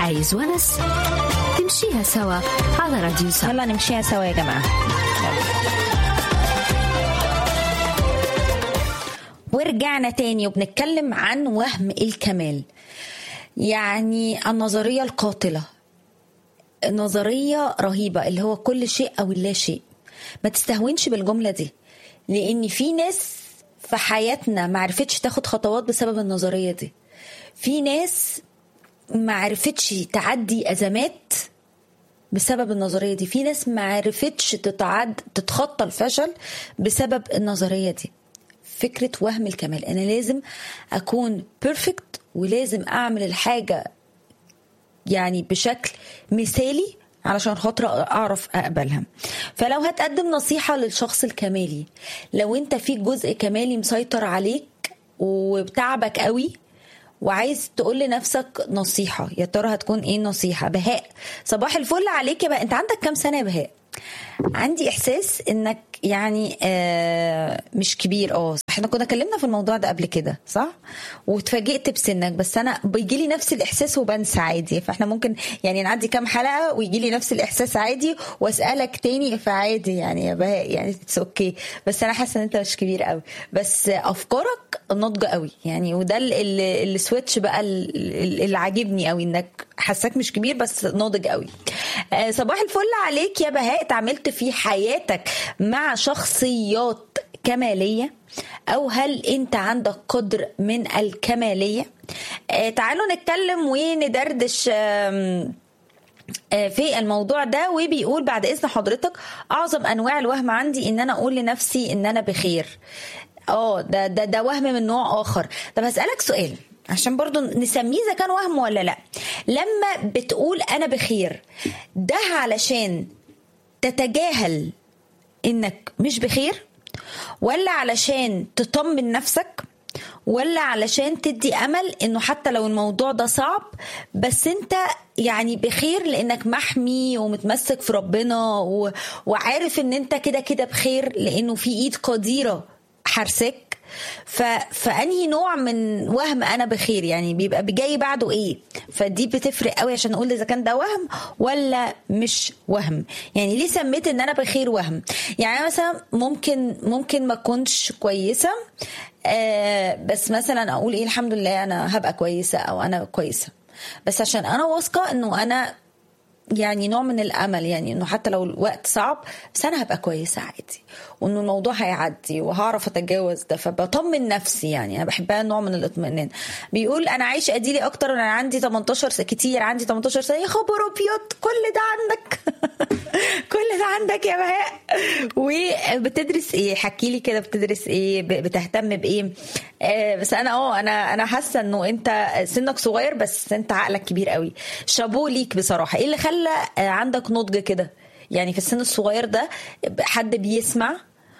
عايز ونس تمشيها سوا على راديو سوا يلا نمشيها سوا يا جماعة ورجعنا تاني وبنتكلم عن وهم الكمال يعني النظرية القاتلة نظرية رهيبة اللي هو كل شيء أو لا شيء ما تستهونش بالجملة دي لأن في ناس في حياتنا ما عرفتش تاخد خطوات بسبب النظرية دي في ناس ما عرفتش تعدي أزمات بسبب النظرية دي في ناس ما عرفتش تتعد تتخطى الفشل بسبب النظرية دي فكرة وهم الكمال أنا لازم أكون بيرفكت ولازم أعمل الحاجة يعني بشكل مثالي علشان خاطر اعرف اقبلها فلو هتقدم نصيحه للشخص الكمالي لو انت في جزء كمالي مسيطر عليك وبتعبك قوي وعايز تقول لنفسك نصيحه يا ترى هتكون ايه النصيحه بهاء صباح الفل عليك يا بهاء انت عندك كام سنه يا بهاء عندي احساس انك يعني آه مش كبير اه احنا كنا اتكلمنا في الموضوع ده قبل كده صح واتفاجئت بسنك بس انا بيجي لي نفس الاحساس وبنسى عادي فاحنا ممكن يعني نعدي كام حلقه ويجي لي نفس الاحساس عادي واسالك تاني فعادي يعني يا بهاء يعني اتس اوكي بس انا حاسه ان انت مش كبير قوي بس افكارك ناضجه قوي يعني وده السويتش بقى اللي عاجبني قوي انك حاساك مش كبير بس ناضج قوي آه صباح الفل عليك يا بهاء اتعاملت في حياتك مع شخصيات كماليه او هل انت عندك قدر من الكماليه آه تعالوا نتكلم وندردش آه في الموضوع ده وبيقول بعد اذن حضرتك اعظم انواع الوهم عندي ان انا اقول لنفسي ان انا بخير اه ده ده ده وهم من نوع اخر طب هسالك سؤال عشان برضو نسميه اذا كان وهم ولا لا لما بتقول انا بخير ده علشان تتجاهل انك مش بخير ولا علشان تطمن نفسك ولا علشان تدي امل انه حتى لو الموضوع ده صعب بس انت يعني بخير لانك محمي ومتمسك في ربنا و... وعارف ان انت كده كده بخير لانه في ايد قديره حارسك ف... فانهي نوع من وهم انا بخير يعني بيبقى جاي بعده ايه فدي بتفرق قوي عشان اقول اذا كان ده وهم ولا مش وهم يعني ليه سميت ان انا بخير وهم يعني مثلا ممكن ممكن ما اكونش كويسه آه بس مثلا اقول ايه الحمد لله انا هبقى كويسه او انا كويسه بس عشان انا واثقه انه انا يعني نوع من الامل يعني انه حتى لو الوقت صعب بس انا هبقى كويسه عادي وانه الموضوع هيعدي وهعرف اتجاوز ده فبطمن نفسي يعني انا بحبها نوع من الاطمئنان بيقول انا عايش اديلي اكتر وانا عندي 18 سنه كتير عندي 18 سنه يا خبر ابيض كل ده عندك كل ده عندك يا بهاء وبتدرس ايه حكي لي كده بتدرس ايه بتهتم بايه آه بس انا اه انا انا حاسه انه انت سنك صغير بس انت عقلك كبير قوي شابو ليك بصراحه ايه اللي خلى عندك نضج كده يعني في السن الصغير ده حد بيسمع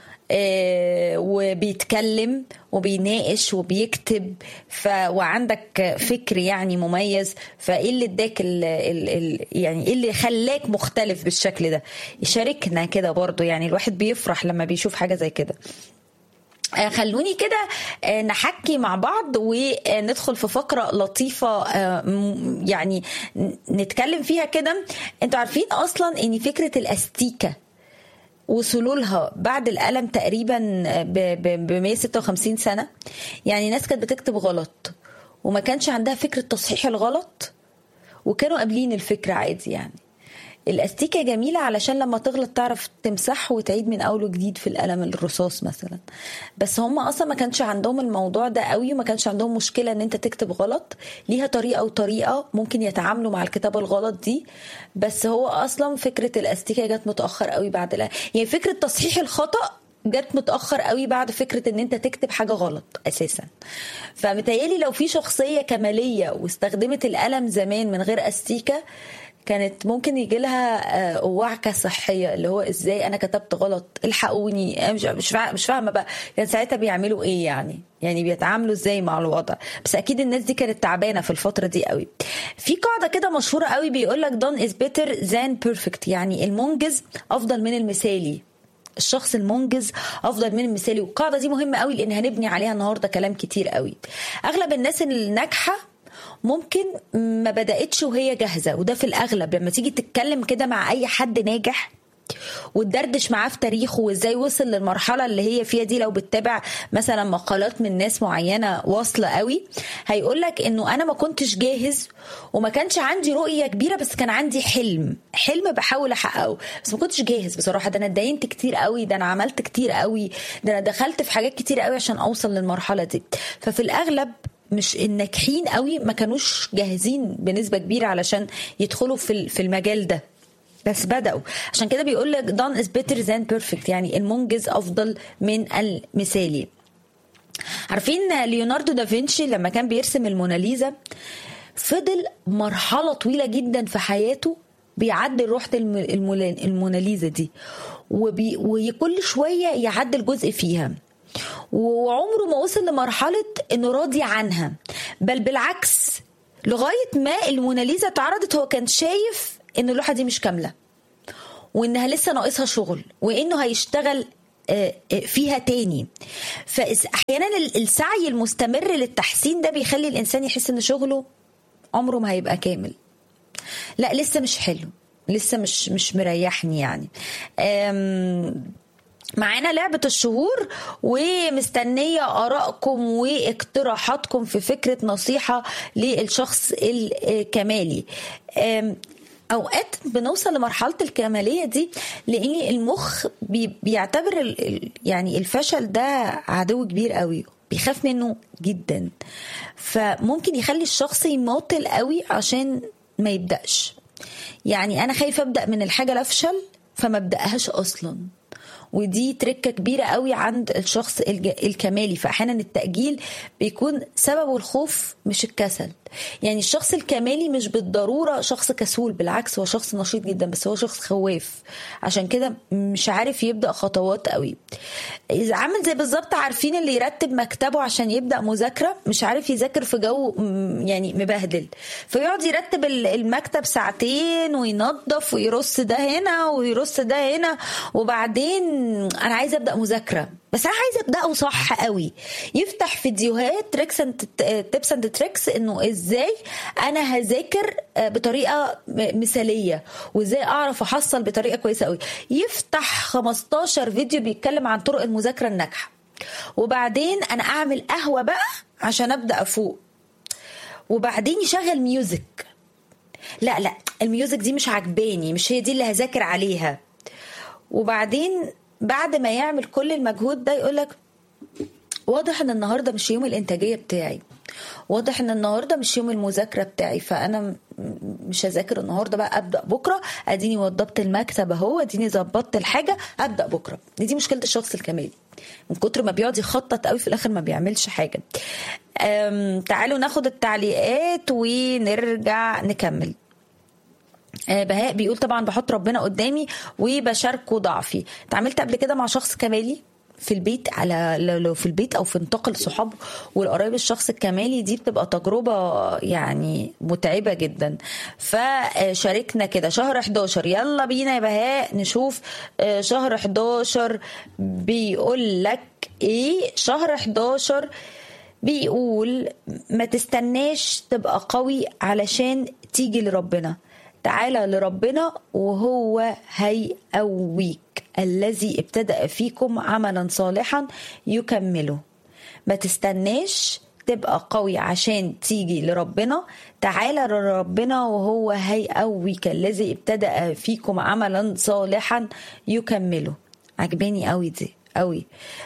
وبيتكلم وبيناقش وبيكتب ف وعندك فكر يعني مميز فايه اللي اداك يعني ايه اللي خلاك مختلف بالشكل ده يشاركنا كده برضو يعني الواحد بيفرح لما بيشوف حاجه زي كده خلوني كده نحكي مع بعض وندخل في فقرة لطيفة يعني نتكلم فيها كده انتوا عارفين اصلا ان فكرة الاستيكة وصلوا لها بعد الألم تقريبا ب 156 سنة يعني ناس كانت بتكتب غلط وما كانش عندها فكرة تصحيح الغلط وكانوا قابلين الفكرة عادي يعني الاستيكة جميلة علشان لما تغلط تعرف تمسح وتعيد من اول وجديد في القلم الرصاص مثلا بس هم اصلا ما كانش عندهم الموضوع ده قوي وما كانش عندهم مشكلة ان انت تكتب غلط ليها طريقة وطريقة ممكن يتعاملوا مع الكتابة الغلط دي بس هو اصلا فكرة الاستيكة جت متأخر قوي بعد الألم. يعني فكرة تصحيح الخطأ جت متاخر قوي بعد فكره ان انت تكتب حاجه غلط اساسا فمتهيألي لو في شخصيه كماليه واستخدمت القلم زمان من غير استيكه كانت ممكن يجي لها وعكه صحيه اللي هو ازاي انا كتبت غلط الحقوني مش مش مش فاهمه بقى كان ساعتها بيعملوا ايه يعني يعني بيتعاملوا ازاي مع الوضع بس اكيد الناس دي كانت تعبانه في الفتره دي قوي في قاعده كده مشهوره قوي بيقول لك done is better than perfect يعني المنجز افضل من المثالي الشخص المنجز افضل من المثالي والقاعده دي مهمه قوي لان هنبني عليها النهارده كلام كتير قوي اغلب الناس الناجحه ممكن ما بدأتش وهي جاهزة وده في الأغلب لما تيجي تتكلم كده مع أي حد ناجح وتدردش معاه في تاريخه وازاي وصل للمرحله اللي هي فيها دي لو بتتابع مثلا مقالات من ناس معينه واصله قوي هيقول لك انه انا ما كنتش جاهز وما كانش عندي رؤيه كبيره بس كان عندي حلم حلم بحاول احققه بس ما كنتش جاهز بصراحه ده انا اتدينت كتير قوي ده انا عملت كتير قوي ده انا دخلت في حاجات كتير قوي عشان اوصل للمرحله دي ففي الاغلب مش الناجحين قوي ما كانوش جاهزين بنسبه كبيره علشان يدخلوا في في المجال ده بس بدأوا عشان كده بيقول لك done is better than perfect يعني المنجز أفضل من المثالي عارفين ليوناردو دافنشي لما كان بيرسم الموناليزا فضل مرحلة طويلة جدا في حياته بيعدل روحة الموناليزا دي وبي وكل شوية يعدل جزء فيها وعمره ما وصل لمرحلة انه راضي عنها بل بالعكس لغاية ما الموناليزا اتعرضت هو كان شايف ان اللوحه دي مش كامله وانها لسه ناقصها شغل وانه هيشتغل فيها تاني فاحيانا السعي المستمر للتحسين ده بيخلي الانسان يحس ان شغله عمره ما هيبقى كامل لا لسه مش حلو لسه مش مش مريحني يعني معانا لعبة الشهور ومستنية آرائكم واقتراحاتكم في فكرة نصيحة للشخص الكمالي اوقات بنوصل لمرحله الكماليه دي لان المخ بي بيعتبر ال يعني الفشل ده عدو كبير قوي بيخاف منه جدا فممكن يخلي الشخص يماطل قوي عشان ما يبداش يعني انا خايفه ابدا من الحاجه لا افشل فما ابداهاش اصلا ودي تركة كبيرة قوي عند الشخص الكمالي فأحيانا التأجيل بيكون سببه الخوف مش الكسل يعني الشخص الكمالي مش بالضرورة شخص كسول بالعكس هو شخص نشيط جدا بس هو شخص خواف عشان كده مش عارف يبدأ خطوات قوي إذا عامل زي بالظبط عارفين اللي يرتب مكتبه عشان يبدأ مذاكرة مش عارف يذاكر في جو يعني مبهدل فيقعد يرتب المكتب ساعتين وينظف ويرص ده هنا ويرص ده هنا وبعدين انا عايزه ابدا مذاكره بس انا عايزه ابداه صح قوي يفتح فيديوهات تريكس اند تيبس اند تريكس انه ازاي انا هذاكر بطريقه مثاليه وازاي اعرف احصل بطريقه كويسه قوي يفتح 15 فيديو بيتكلم عن طرق المذاكره الناجحه وبعدين انا اعمل قهوه بقى عشان ابدا افوق وبعدين يشغل ميوزك لا لا الميوزك دي مش عجباني مش هي دي اللي هذاكر عليها وبعدين بعد ما يعمل كل المجهود ده يقولك واضح ان النهارده مش يوم الانتاجيه بتاعي واضح ان النهارده مش يوم المذاكره بتاعي فانا مش هذاكر النهارده بقى ابدا بكره اديني وضبت المكتب اهو اديني ظبطت الحاجه ابدا بكره دي مشكله الشخص الكمالي من كتر ما بيقعد يخطط قوي في الاخر ما بيعملش حاجه تعالوا ناخد التعليقات ونرجع نكمل بهاء بيقول طبعا بحط ربنا قدامي وبشاركه ضعفي اتعاملت قبل كده مع شخص كمالي في البيت على لو في البيت او في نطاق الصحاب والقرايب الشخص الكمالي دي بتبقى تجربه يعني متعبه جدا فشاركنا كده شهر 11 يلا بينا يا بهاء نشوف شهر 11 بيقول لك ايه شهر 11 بيقول ما تستناش تبقى قوي علشان تيجي لربنا تعالى لربنا وهو هيقويك الذي ابتدأ فيكم عملا صالحا يكمله ما تستناش تبقى قوي عشان تيجي لربنا تعالى لربنا وهو هيقويك الذي ابتدأ فيكم عملا صالحا يكمله عجباني قوي دي قوي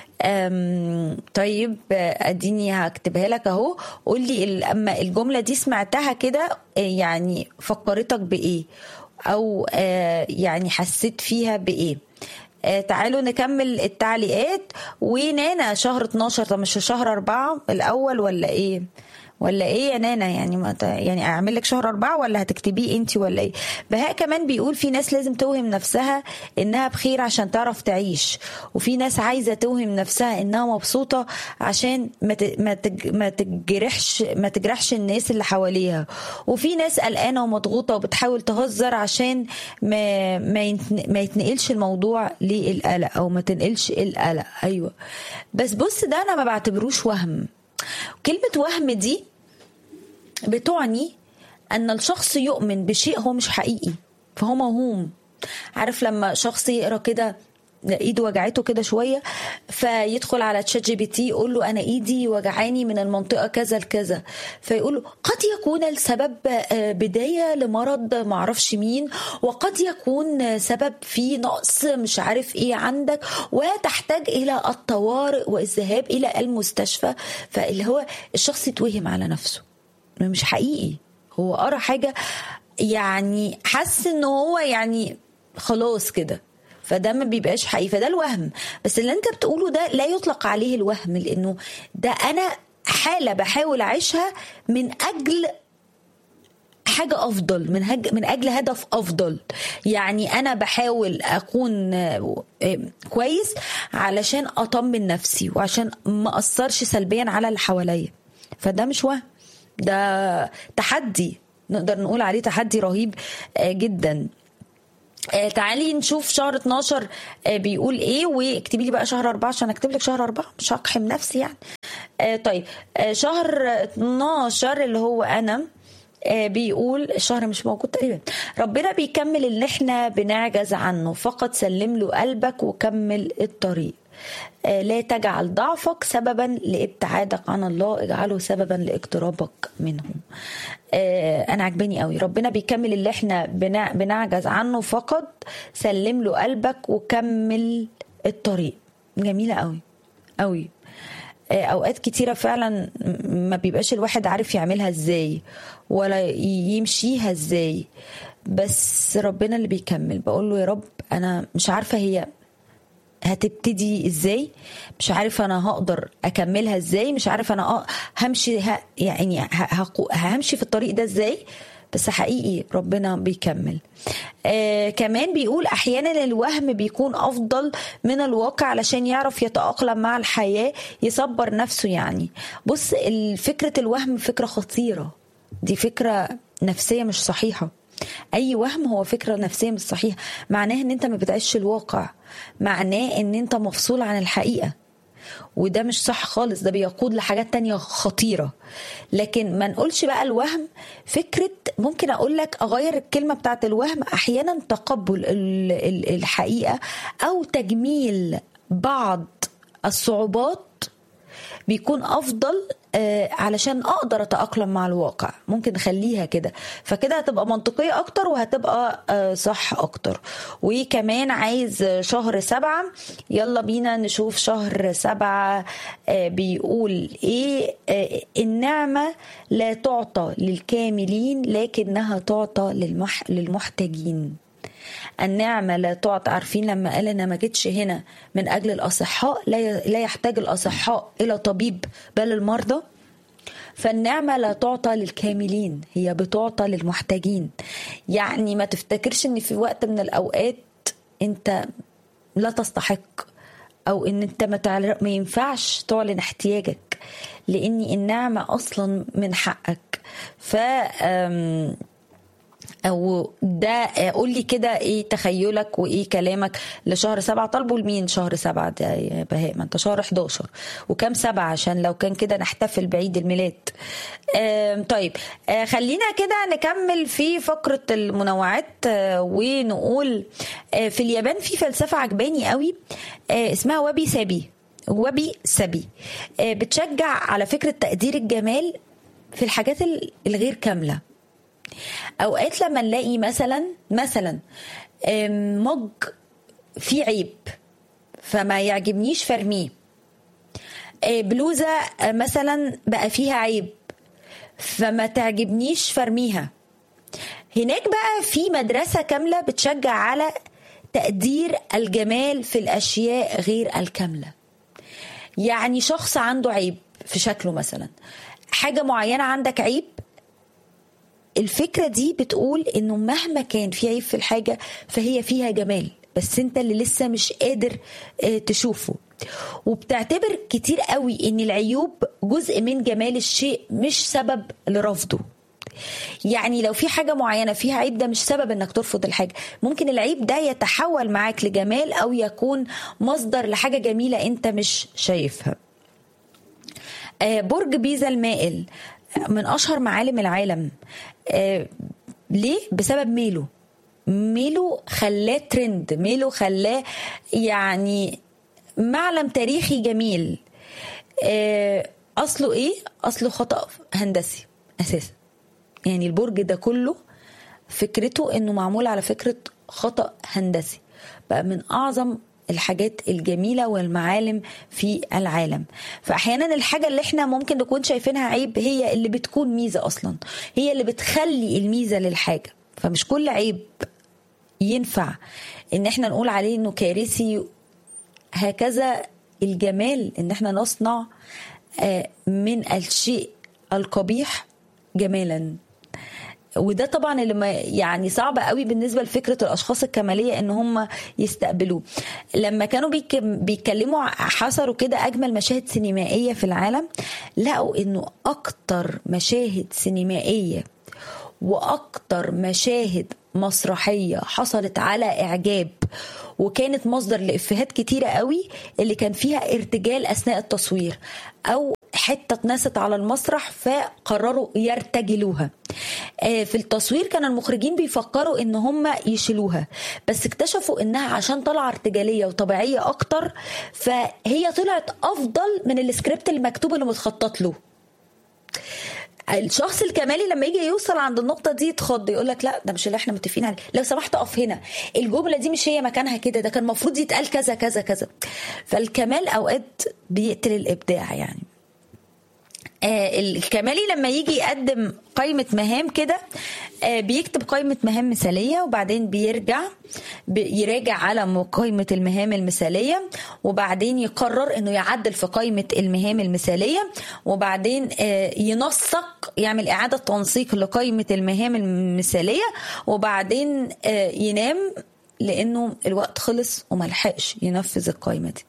أم طيب اديني هكتبها لك اهو قول لي اما الجمله دي سمعتها كده يعني فكرتك بايه او يعني حسيت فيها بايه تعالوا نكمل التعليقات ونانا شهر 12 طب مش شهر أربعة الأول ولا إيه؟ ولا ايه يا نانا يعني ما يعني اعمل لك شهر اربعه ولا هتكتبيه انت ولا ايه بهاء كمان بيقول في ناس لازم توهم نفسها انها بخير عشان تعرف تعيش وفي ناس عايزه توهم نفسها انها مبسوطه عشان ما ما ما تجرحش ما تجرحش الناس اللي حواليها وفي ناس قلقانه ومضغوطه وبتحاول تهزر عشان ما ما ما يتنقلش الموضوع للقلق او ما تنقلش القلق ايوه بس بص ده انا ما بعتبروش وهم كلمه وهم دي بتعني ان الشخص يؤمن بشيء هو مش حقيقي فهو موهوم عارف لما شخص يقرا كده ايده وجعته كده شويه فيدخل على تشات جي بي تي يقول له انا ايدي وجعاني من المنطقه كذا لكذا فيقول له قد يكون السبب بدايه لمرض معرفش مين وقد يكون سبب في نقص مش عارف ايه عندك وتحتاج الى الطوارئ والذهاب الى المستشفى فاللي هو الشخص يتوهم على نفسه مش حقيقي هو قرا حاجه يعني حس ان هو يعني خلاص كده فده ما بيبقاش حقيقي فده الوهم بس اللي انت بتقوله ده لا يطلق عليه الوهم لانه ده انا حاله بحاول اعيشها من اجل حاجة أفضل من هج من أجل هدف أفضل يعني أنا بحاول أكون كويس علشان أطمن نفسي وعشان ما أثرش سلبيا على اللي حواليا فده مش وهم ده تحدي نقدر نقول عليه تحدي رهيب جدا آه تعالي نشوف شهر 12 آه بيقول ايه واكتبي لي بقى شهر 4 عشان اكتب لك شهر 4 مش هقحم نفسي يعني آه طيب شهر 12 اللي هو انا بيقول الشهر مش موجود تقريبا ربنا بيكمل اللي احنا بنعجز عنه فقط سلم له قلبك وكمل الطريق لا تجعل ضعفك سببا لابتعادك عن الله اجعله سببا لاقترابك منه انا عجباني قوي ربنا بيكمل اللي احنا بنعجز عنه فقط سلم له قلبك وكمل الطريق جميله قوي قوي اوقات كتيره فعلا ما بيبقاش الواحد عارف يعملها ازاي ولا يمشيها ازاي بس ربنا اللي بيكمل بقول له يا رب انا مش عارفه هي هتبتدي ازاي مش عارف انا هقدر اكملها ازاي مش عارف انا همشي ه... يعني همشي في الطريق ده ازاي بس حقيقي ربنا بيكمل آه كمان بيقول احيانا الوهم بيكون افضل من الواقع علشان يعرف يتاقلم مع الحياه يصبر نفسه يعني بص فكره الوهم فكره خطيره دي فكره نفسيه مش صحيحه اي وهم هو فكره نفسيه مش صحيحه معناه ان انت ما بتعيش الواقع معناه ان انت مفصول عن الحقيقه وده مش صح خالص ده بيقود لحاجات تانية خطيرة لكن ما نقولش بقى الوهم فكرة ممكن أقول لك أغير الكلمة بتاعت الوهم أحيانا تقبل الحقيقة أو تجميل بعض الصعوبات بيكون افضل آه علشان اقدر اتاقلم مع الواقع ممكن نخليها كده فكده هتبقى منطقيه اكتر وهتبقى آه صح اكتر وكمان عايز شهر سبعة يلا بينا نشوف شهر سبعة آه بيقول ايه النعمه لا تعطى للكاملين لكنها تعطى للمح للمحتاجين النعمة لا تعطى عارفين لما قال أنا ما جيتش هنا من أجل الأصحاء لا يحتاج الأصحاء إلى طبيب بل المرضى فالنعمة لا تعطى للكاملين هي بتعطى للمحتاجين يعني ما تفتكرش ان في وقت من الأوقات انت لا تستحق او ان انت ما, تعل... ما ينفعش تعلن احتياجك لان النعمة اصلا من حقك ف أم... او ده قول لي كده ايه تخيلك وايه كلامك لشهر سبعة طالبه لمين شهر سبعة ده يا بهاء ما انت شهر 11 وكام سبعة عشان لو كان كده نحتفل بعيد الميلاد طيب خلينا كده نكمل في فقرة المنوعات ونقول في اليابان في فلسفة عجباني قوي اسمها وبي سابي وبي سبي بتشجع على فكرة تقدير الجمال في الحاجات الغير كامله اوقات لما نلاقي مثلا مثلا مج فيه عيب فما يعجبنيش فرميه بلوزه مثلا بقى فيها عيب فما تعجبنيش فرميها هناك بقى في مدرسه كامله بتشجع على تقدير الجمال في الاشياء غير الكامله يعني شخص عنده عيب في شكله مثلا حاجه معينه عندك عيب الفكره دي بتقول انه مهما كان في عيب في الحاجه فهي فيها جمال بس انت اللي لسه مش قادر تشوفه وبتعتبر كتير قوي ان العيوب جزء من جمال الشيء مش سبب لرفضه يعني لو في حاجة معينة فيها عيب ده مش سبب انك ترفض الحاجة ممكن العيب ده يتحول معاك لجمال او يكون مصدر لحاجة جميلة انت مش شايفها برج بيزا المائل من اشهر معالم العالم آه ليه بسبب ميله ميله خلاه ترند ميله خلاه يعني معلم تاريخي جميل آه اصله ايه اصله خطا هندسي اساسا يعني البرج ده كله فكرته انه معمول على فكره خطا هندسي بقى من اعظم الحاجات الجميلة والمعالم في العالم فأحيانا الحاجة اللي احنا ممكن نكون شايفينها عيب هي اللي بتكون ميزة أصلا هي اللي بتخلي الميزة للحاجة فمش كل عيب ينفع ان احنا نقول عليه انه كارثي هكذا الجمال ان احنا نصنع من الشيء القبيح جمالا وده طبعا اللي ما يعني صعب قوي بالنسبه لفكره الاشخاص الكماليه ان هم يستقبلوه لما كانوا بيتكلموا حصروا كده اجمل مشاهد سينمائيه في العالم لقوا انه اكتر مشاهد سينمائيه واكتر مشاهد مسرحيه حصلت على اعجاب وكانت مصدر لافيهات كتيره قوي اللي كان فيها ارتجال اثناء التصوير او حته اتنست على المسرح فقرروا يرتجلوها في التصوير كان المخرجين بيفكروا ان هم يشيلوها بس اكتشفوا انها عشان طالعه ارتجاليه وطبيعيه اكتر فهي طلعت افضل من السكريبت المكتوب اللي متخطط له الشخص الكمالي لما يجي يوصل عند النقطة دي يتخض يقول لك لا ده مش اللي احنا متفقين عليه لو سمحت اقف هنا الجملة دي مش هي مكانها كده ده كان المفروض يتقال كذا كذا كذا فالكمال اوقات بيقتل الابداع يعني آه الكمالي لما يجي يقدم قائمة مهام كده آه بيكتب قائمة مهام مثالية وبعدين بيرجع يراجع على قائمة المهام المثالية وبعدين يقرر انه يعدل في قائمة المهام المثالية وبعدين آه ينسق يعمل اعادة تنسيق لقائمة المهام المثالية وبعدين ينام لانه الوقت خلص وملحقش ينفذ القائمة دي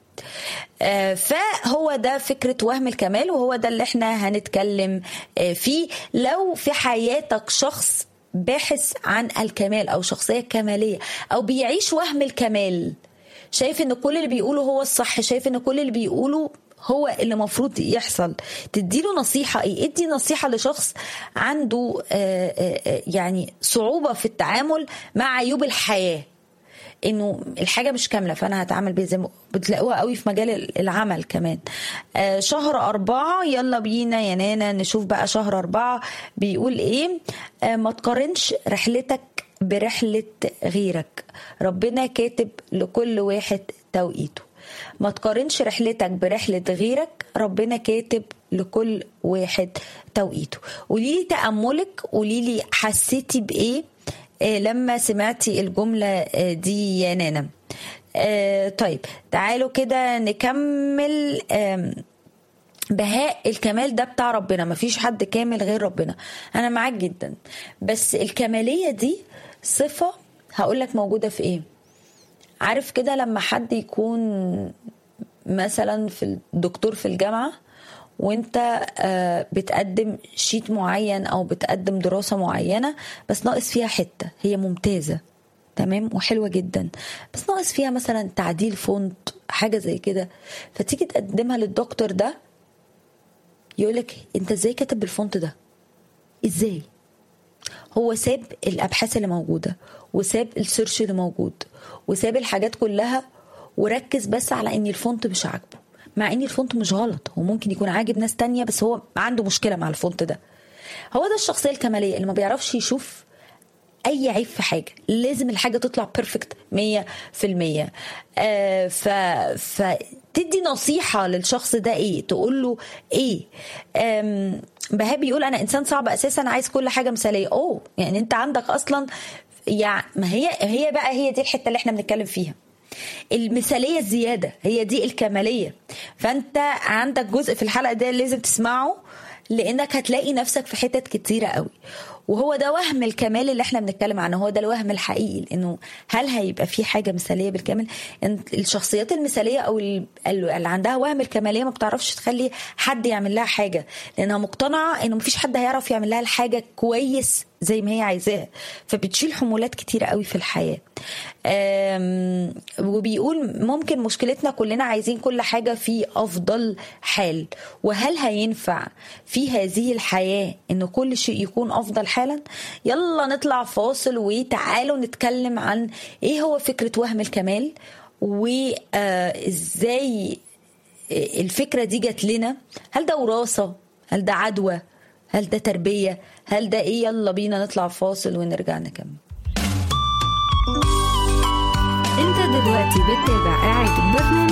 فهو ده فكرة وهم الكمال وهو ده اللي احنا هنتكلم فيه لو في حياتك شخص باحث عن الكمال او شخصية كمالية او بيعيش وهم الكمال شايف ان كل اللي بيقوله هو الصح شايف ان كل اللي بيقوله هو اللي المفروض يحصل تديله نصيحة ايه ادي نصيحة لشخص عنده يعني صعوبة في التعامل مع عيوب الحياة انه الحاجه مش كامله فانا هتعامل بيها زي ما بتلاقوها قوي في مجال العمل كمان آه شهر أربعة يلا بينا يا نانا نشوف بقى شهر أربعة بيقول ايه آه ما تقارنش رحلتك برحلة غيرك ربنا كاتب لكل واحد توقيته ما تقارنش رحلتك برحلة غيرك ربنا كاتب لكل واحد توقيته قولي لي تأملك قولي لي حسيتي بإيه لما سمعتي الجملة دي يا نانا طيب تعالوا كده نكمل بهاء الكمال ده بتاع ربنا مفيش حد كامل غير ربنا انا معاك جدا بس الكمالية دي صفة هقولك موجودة في ايه عارف كده لما حد يكون مثلا في الدكتور في الجامعه وانت بتقدم شيت معين او بتقدم دراسه معينه بس ناقص فيها حته هي ممتازه تمام وحلوه جدا بس ناقص فيها مثلا تعديل فونت حاجه زي كده فتيجي تقدمها للدكتور ده يقولك انت ازاي كاتب بالفونت ده ازاي هو ساب الابحاث اللي موجوده وساب السيرش اللي موجود وساب الحاجات كلها وركز بس على ان الفونت مش عاجبه مع ان الفونت مش غلط هو ممكن يكون عاجب ناس تانية بس هو عنده مشكله مع الفونت ده هو ده الشخصيه الكماليه اللي ما بيعرفش يشوف اي عيب في حاجه لازم الحاجه تطلع بيرفكت 100% آه ف فتدي نصيحه للشخص ده ايه تقول له ايه بهاء بيقول انا انسان صعب اساسا عايز كل حاجه مثاليه اوه يعني انت عندك اصلا يعني ما هي هي بقى هي دي الحته اللي احنا بنتكلم فيها المثاليه الزياده هي دي الكماليه فانت عندك جزء في الحلقه ده لازم تسمعه لانك هتلاقي نفسك في حتت كتيره قوي وهو ده وهم الكمال اللي احنا بنتكلم عنه هو ده الوهم الحقيقي لانه هل هيبقى في حاجه مثاليه بالكامل إن الشخصيات المثاليه او ال- اللي عندها وهم الكماليه ما بتعرفش تخلي حد يعمل لها حاجه لانها مقتنعه انه مفيش حد هيعرف يعمل لها الحاجه كويس زي ما هي عايزاها فبتشيل حمولات كتيره قوي في الحياه أم، وبيقول ممكن مشكلتنا كلنا عايزين كل حاجه في افضل حال وهل هينفع في هذه الحياه ان كل شيء يكون افضل حالا يلا نطلع فاصل وتعالوا نتكلم عن ايه هو فكره وهم الكمال وازاي الفكره دي جت لنا هل ده وراثه هل ده عدوى هل ده تربيه هل ده ايه يلا بينا نطلع فاصل ونرجع نكمل انت دلوقتي بتتابع قاعد برنامج